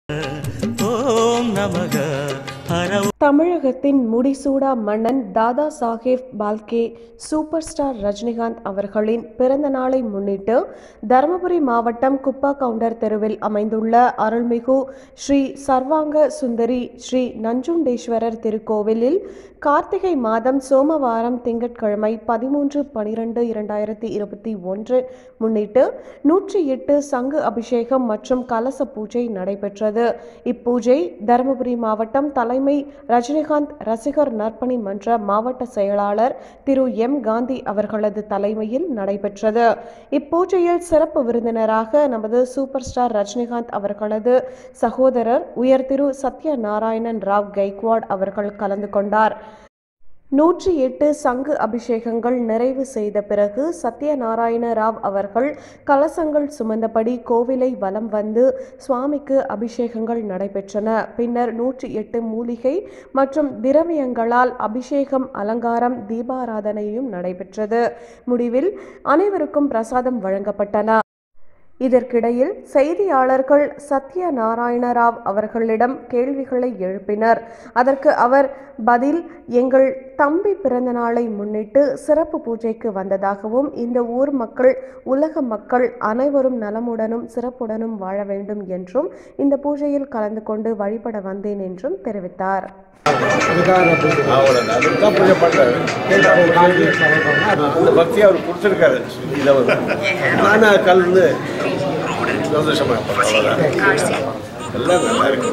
ஓம் நமக ஹர தமிழகத்தின் முடிசூடா மன்னன் தாதா சாஹேப் பால்கே சூப்பர் ஸ்டார் ரஜினிகாந்த் அவர்களின் பிறந்த நாளை முன்னிட்டு தருமபுரி மாவட்டம் குப்பா கவுண்டர் தெருவில் அமைந்துள்ள அருள்மிகு ஸ்ரீ சர்வாங்க சுந்தரி ஸ்ரீ நஞ்சுண்டேஸ்வரர் திருக்கோவிலில் கார்த்திகை மாதம் சோமவாரம் திங்கட்கிழமை பதிமூன்று பனிரெண்டு இரண்டாயிரத்தி இருபத்தி ஒன்று முன்னிட்டு நூற்றி எட்டு சங்கு அபிஷேகம் மற்றும் கலச பூஜை நடைபெற்றது இப்பூஜை தருமபுரி மாவட்டம் தலைமை ரஜினிகாந்த் ரசிகர் நற்பணி மன்ற மாவட்ட செயலாளர் திரு எம் காந்தி அவர்களது தலைமையில் நடைபெற்றது இப்பூஜையில் சிறப்பு விருந்தினராக நமது சூப்பர் ஸ்டார் ரஜினிகாந்த் அவர்களது சகோதரர் உயர் திரு சத்யநாராயணன் ராவ் கைக்வாட் அவர்கள் கலந்து கொண்டார் நூற்றி எட்டு சங்கு அபிஷேகங்கள் நிறைவு செய்த பிறகு சத்யநாராயண ராவ் அவர்கள் கலசங்கள் சுமந்தபடி கோவிலை வலம் வந்து சுவாமிக்கு அபிஷேகங்கள் நடைபெற்றன பின்னர் நூற்றி எட்டு மூலிகை மற்றும் திரவியங்களால் அபிஷேகம் அலங்காரம் தீபாராதனையும் நடைபெற்றது முடிவில் அனைவருக்கும் பிரசாதம் வழங்கப்பட்டன இதற்கிடையில் செய்தியாளர்கள் சத்யநாராயண ராவ் அவர்களிடம் கேள்விகளை எழுப்பினர் அதற்கு அவர் பதில் எங்கள் தம்பி பிறந்த நாளை முன்னிட்டு சிறப்பு பூஜைக்கு வந்ததாகவும் இந்த ஊர் மக்கள் உலக மக்கள் அனைவரும் நலமுடனும் சிறப்புடனும் வாழ வேண்டும் என்றும் இந்த பூஜையில் கலந்து கொண்டு வழிபட வந்தேன் என்றும் தெரிவித்தார் அவ்வளோதான் அதுக்கு தான் பூஜை பண்ணுறாரு அந்த பக்தி அவர் கொடுத்துருக்காரு இதை வந்து நானும் அது கலந்து சந்தோஷமாக இருப்பேன் அவ்வளோதான் எல்லாம் நல்லா இருக்கு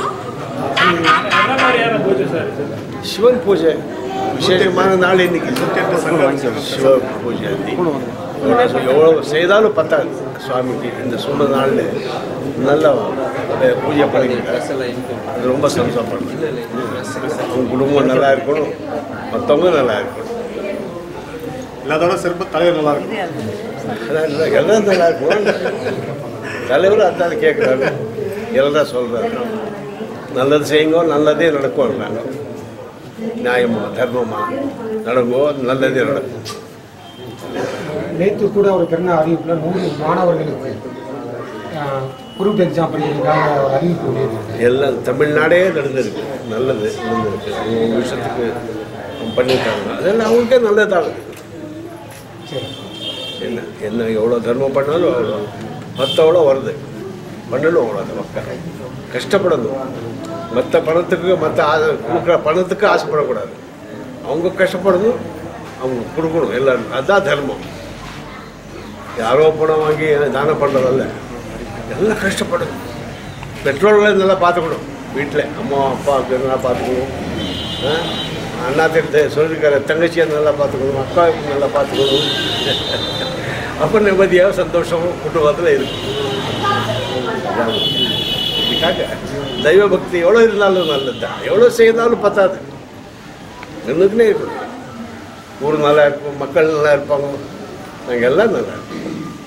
சிவன் பூஜை விசேஷமான நாள் இன்னைக்கு சிவ பூஜை அன்னைக்கு. எவ்வளோ செய்தாலும் பத்தாது சுவாமிக்கு இந்த சொன்ன நாளில் நல்லா அஹ், பூஜை பண்ணிக்கிட்டார் அது ரொம்ப சந்தோஷப்படுறேன் உங்க குடும்பம் நல்லா இருக்கணும் மற்றவங்க நல்லா இருக்கணும் எல்லாத்தோட சிறப்பு தலைவர் நல்லா இருக்கும் அதான் இல்லை, எல்லாம் நல்லா இருக்கணும் தலைவரும் அதான் கேட்குறாரு எல்லாம் சொல்கிறாரு நல்லது செய்யுங்க நல்லதே நடக்கும்ன்றாங்க நியாயமா தர்மமா நடங்கோ நல்லதே நடக்கும் நேற்று கூட ஒரு பிறந்த அறிவிப்பில் நூறு மாணவர்களுக்கு குரூப் எக்ஸாம் படிக்கிறதுக்காக ஒரு அறிவிப்பு வெளியிட்டிருக்காங்க. எல்லாம் தமிழ்நாடே நடந்திருக்கு நல்லது நடந்திருக்கு அவங்க விஷயத்துக்கு பண்ணியிருக்காங்க அதெல்லாம் அவங்களுக்கே நல்லதாக சரி என்ன என்ன எவ்வளோ தர்மம் பண்ணாலும் அவ்வளோ மற்றவளோ வருது பண்ணலும் அவ்வளோ அது மக்கள் கஷ்டப்படணும் மற்ற பணத்துக்கு மற்ற கொடுக்குற பணத்துக்கு ஆசைப்படக்கூடாது அவங்க கஷ்டப்படணும் அவங்க கொடுக்கணும் எல்லாரும் அதுதான் தர்மம் யாரோ பணம் வாங்கி தானம் பண்ணுறதல்ல எல்லாம் கஷ்டப்படணும் பெட்ரோலில் நல்லா பார்த்துக்கணும் வீட்டில் அம்மா அப்பாவுக்கு நல்லா பார்த்துக்கணும் ஆ? அண்ணா திட்ட சொல்லியிருக்கார தங்கச்சியை நல்லா பார்த்துக்கணும் அக்காவுக்கு நல்லா பார்த்துக்கணும் அப்போ நிம்மதியாக சந்தோஷமும் குடும்பத்தில் இருக்கும் அதான் இதுக்காக தெய்வ பக்தி எவ்வளோ இருந்தாலும் நல்லது தான் எவ்வளோ செய்தாலும் பத்தாது என்னதுன்னே இருக்கணும் ஊர் நல்லா இருக்கும் மக்கள் நல்லா இருப்பாங்க நாங்கள் எல்லாம் நல்லா இருப்போம்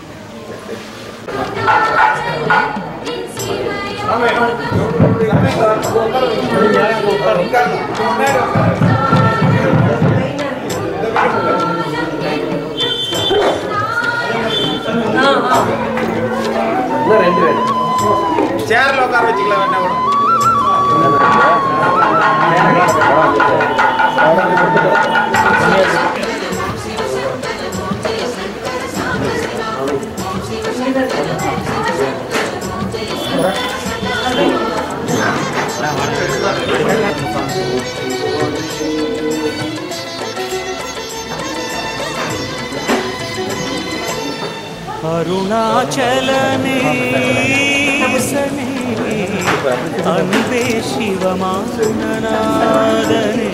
சேர்ல உட்கார வச்சுக்கலாம் வேணா கூட அருணாச்சலனே சனே அன்பே சிவமானநாதனே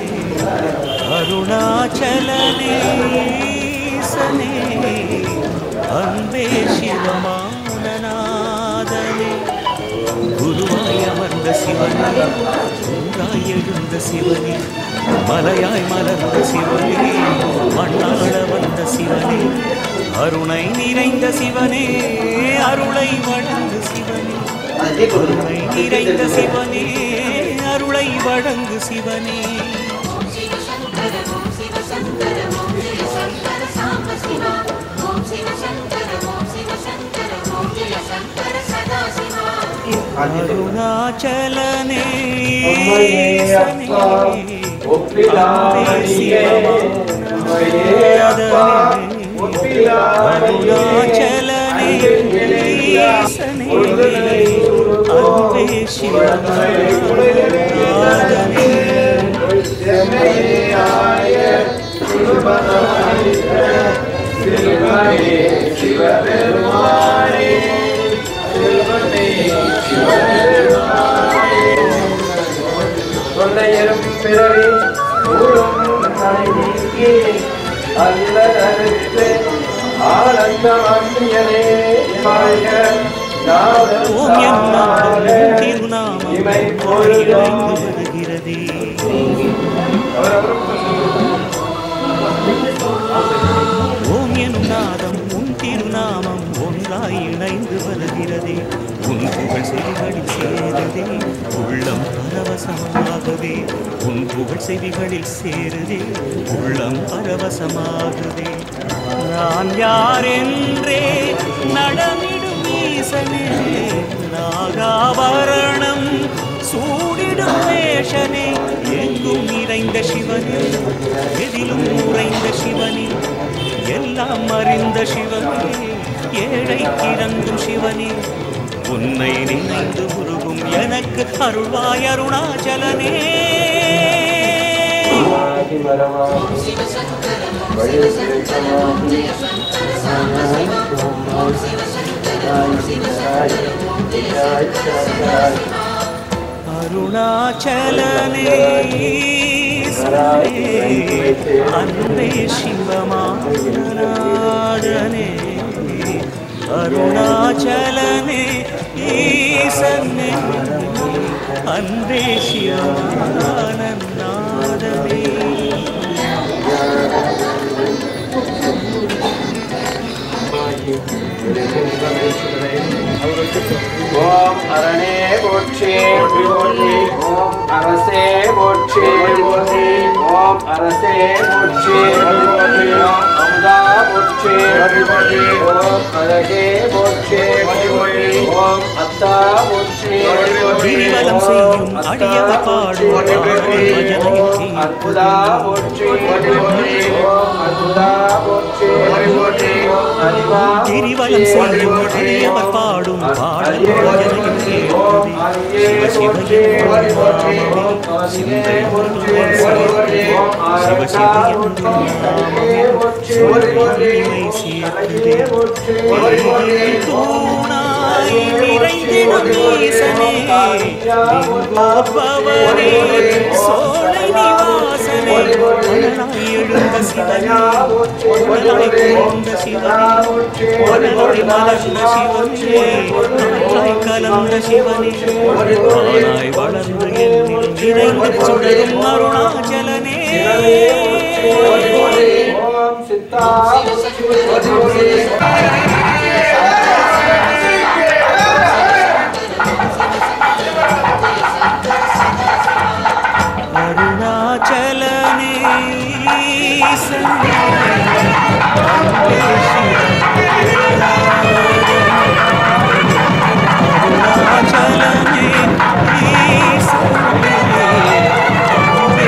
அருணாச்சலனே சனே அன்பே சிவமானநாதனே குருவாய் அமர்ந்த சிவனே ஒன்றாய் எழுந்த சிவனே மலையாய் மலர்ந்த சிவனே மண்ணாள வந்த சிவனே அருணை நிறைந்த சிவனே அருளை வழங்கு சிவனே அருணை நிறைந்த சிவனே அருளை வழங்கு சிவனே ஓம் சிவ சங்கர ஓம் சிவ சங்கர ஓம் ஜெய சங்கர சதா சிவா அருணாச்சலனே உம்மையே அப்பா ஒப்பிலாமணியே உம்மையே அப்பா ஒப்பிலாமணியே அருணாச்சலனே ஈசனே அன்பே சிவநாதனே செம்மையாய சிவனாயிர சிவமே சிவபெருமானே சிவமே சிவபெருமானே தொல்லையரும் பிறவி கூறும் தலை நீக்கி அல்லதற்கு ஆனந்த மந்தியனே வாழ்க ஓம் என் நாமம் நாதம் திருநாமம் இமை இறைந்து பொழுதும் வருகிறதே ஓம் எனும் நாதம் உன் திருநாமம் ஒன்றாய் இணைந்து வருகிறதே உன் புகழ் செவிகளில் சேருதே உள்ளம் பரவசமாகுதே உன் புகழ் செவிகளில் சேருதே உள்ளம் பரவசமாகுதே நான் யாரென்றே நடமிடும் ஈசனே நாகாபரணம் சூடிடும் வேஷனே எங்கும் நிறைந்த சிவனே எதிலும் உறைந்த சிவனே எல்லாம் அறிந்த சிவனே ஏழை கிறங்கும் சிவனே உன்னை நினைந்து உருகும் எனக்கு அருள்வாய் அருணாச்சலனே அருணாச்சலனே ஈசனே, அன்பே சிவமானே அருணாச்சலனே ஈசனே அன்பே சிவமானநாதனே ஓம் அரணே போற்றி போற்றி ஓம் அரசே போற்றி போற்றி ஓம் அரசே போற்றி போற்றி ஓம் அமுதா போற்றி போற்றி ஓம் அழகே போற்றி போற்றி ஓம் அத்தா போற்றி கிரிவலம் செய்யும் அடியவர் பாடும் பாடல் பஜனையில் அற்புதா போற்றி போற்றி ஓம் அற்புதா போற்றி போற்றி ஓம் அறிவா கிரிவலம் செய்யும் அடியவர் பாடும் பாடல் பஜனையில் கேட்குதே சிவ சிவ சிவ தூணாய் நிறைந்திடும் ஈசனே பவனே சோலை நிவாசனே மணலாய் எழுந்த சிவனே மணலாய் கொண்ட சிவனே மணலாய் மலர்ந்த சிவனே நாளாய் கலந்த சிவனே தானாய் வளர்ந்து என்னில் நிறைந்து சுடரும் அருணாச்சலனே ஓம் சித்தா அருணாச்சலனே ஈசனே, அன்பே அருணாச்சலனே ஈசனே, அன்பே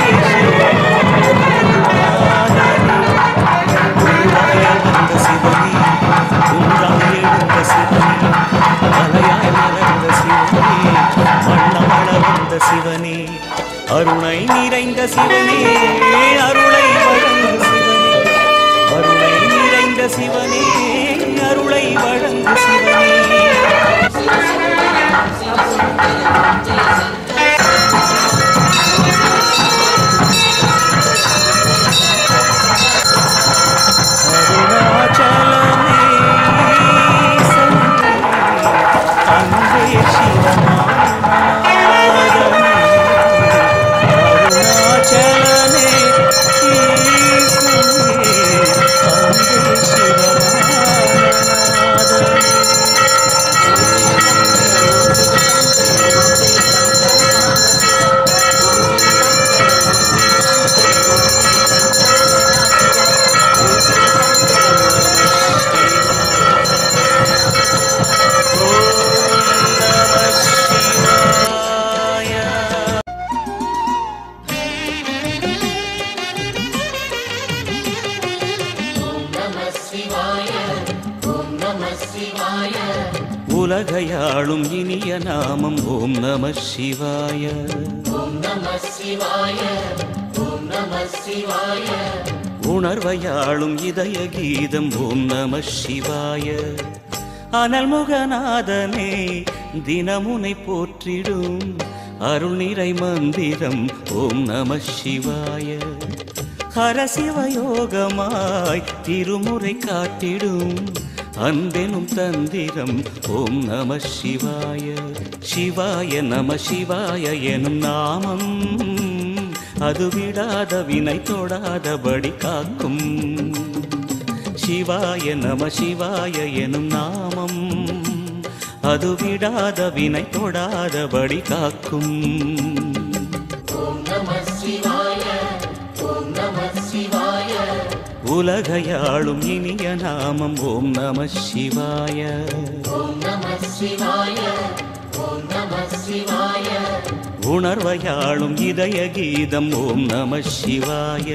உருவாய் வந்த சிவனே, ஒன்றாய் எழுந்த சிவனே, மலையாய் மலர்ந்த சிவனே, மண்ணாள வந்த சிவனே அருணை நிறைந்த சிவனே அருளை வழங்கு சிவனே அருளை நிறைந்த சிவனே அருளை வழங்கு சிவனே அருணாச்சலமே ஈசனே, அன்பே சிவமானே அருணாச்சலமே ஈசனே, அன்பே சிவமானே உணர்வையாளும் இனிய நாமம் ஓம் நம சிவாய உணர்வையாளும் இதய கீதம் ஓம் நம சிவாய அனல்முகநாதனே தினமுனை போற்றிடும் அருள் நிறை மந்திரம் ஓம் நம சிவாய ஹரசிவயோகமாய் திருமுறை காட்டிடும் அன்பெனும் தந்திரம் ஓம் நம சிவாய சிவாய நம சிவாய எனும் நாமம் அது விடாத வினை தொடாதபடி காக்கும் சிவாய நம சிவாய எனும் நாமம் அது விடாத வினை தொடாதபடி காக்கும் உலகையாளும் இனிய நாமம் ஓம் நம சிவாய உணர்வையாளும் இதய கீதம் ஓம் நம சிவாய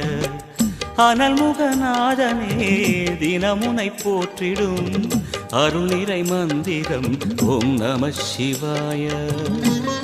அனல்முகநாதனே தினமுனை போற்றிடும் அருள் நிறை மந்திரம் ஓம் நம சிவாய